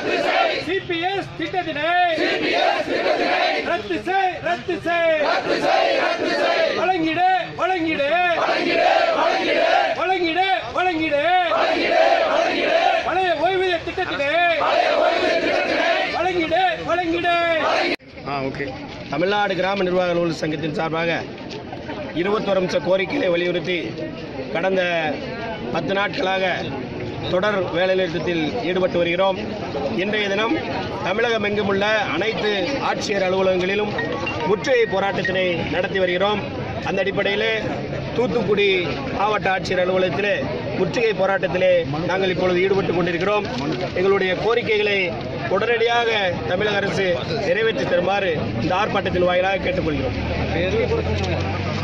CBS திட்டத்தினை ரத்து செய் ரத்து செய் வழங்கிடு வழங்கிடு வழங்கிடு வழங்கிடு பழைய ஓய்வூதிய திட்டத்தினை வழங்கிடு வழங்கிடு ஆ ஓகே தமிழ்நாடு கிராம நிர்வாக அலுவலர் சங்கத்தின் சார்பாக இருபத்தொரு அம்ச கோரிக்கைகளை வலியுறுத்தி கடந்த பத்து நாட்களாக தொடர் வேலைநிறுத்தத்தில் ஈடுபட்டு வருகிறோம் இன்றைய தினம் தமிழகம் எங்கும் உள்ள அனைத்து ஆட்சியர் அலுவலகங்களிலும் முற்றுகை போராட்டத்தினை நடத்தி வருகிறோம் அந்த அடிப்படையிலே தூத்துக்குடி மாவட்ட ஆட்சியர் அலுவலகத்திலே முற்றுகை போராட்டத்திலே நாங்கள் இப்பொழுது ஈடுபட்டு கொண்டிருக்கிறோம் எங்களுடைய கோரிக்கைகளை உடனடியாக தமிழக அரசு நிறைவேற்றி தருமாறு இந்த ஆர்ப்பாட்டத்தின் வாயிலாக கேட்டுக்கொள்கிறோம்